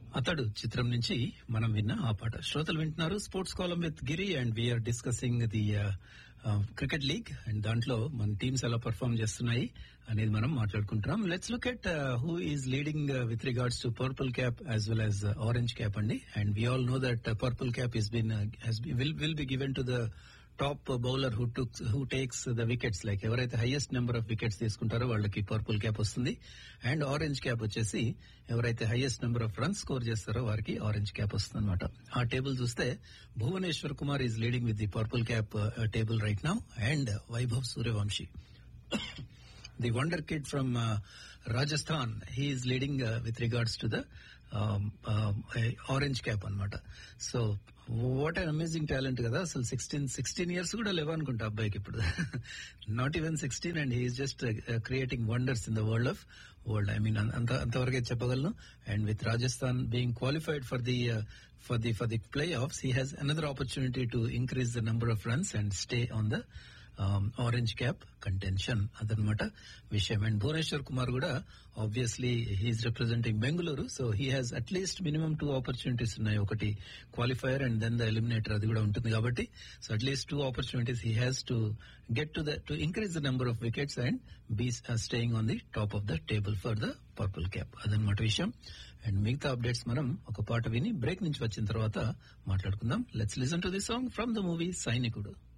అతడు చిత్రం నుంచి మనం విన్న ఆ పాట శ్రోతలు వింటున్నారు స్పోర్ట్స్ కాలం with Giri and we're discussing the cricket league and దాంట్లో మన టీమ్స్ ఎలా పర్ఫామ్ చేస్తున్నాయి అనేది మనం మాట్లాడుకుంటున్నాం let's look at who is leading with regards to purple cap as well as orange cap అండి and we all know that purple cap is been will will be given to the top bowler who took who takes the wickets like ఎవరైతే highest number of wickets తీసుకుంటారో వాళ్ళకి purple cap వస్తుంది and orange cap వచ్చేసి ఎవరైతే highest number of runs score చేస్తారో వారికి orange cap వస్తుంది అనమాట ఆ టేబుల్ చూస్తే Bhuvneshwar Kumar is leading with the purple cap table right now and Vaibhav Suryavanshi the wonder kid from Rajasthan he is leading with regards to the orange cap అనమాట so what an amazing talent కదా అసలు sixteen sixteen years కూడా లేవు అనుకుంటా అబ్బాయికి ఇప్పుడు not even sixteen and he's just creating wonders in the world of world I mean అంత అంతవరకే చెప్పగలను and with Rajasthan being qualified for the for the for the playoffs he has another opportunity to increase the number of runs and stay on the orange cap contention అదనమాట విషయం and Bhuvneshwar Kumar కూడా obviously he's representing Bengaluru so he has at least minimum two opportunities ఉన్నాయి ఒకటి qualifier and then the eliminator అది కూడా ఉంటుంది కాబట్టి so at least two opportunities he has to get to the to increase the number of wickets and be staying on the top of the table for the purple cap అదనమాట విషయం and మిగతా updates మనం ఒక పాట విని break నుంచి వచ్చిన తర్వాత మాట్లాడుకుందాం let's listen to the song from the movie సైనికుడు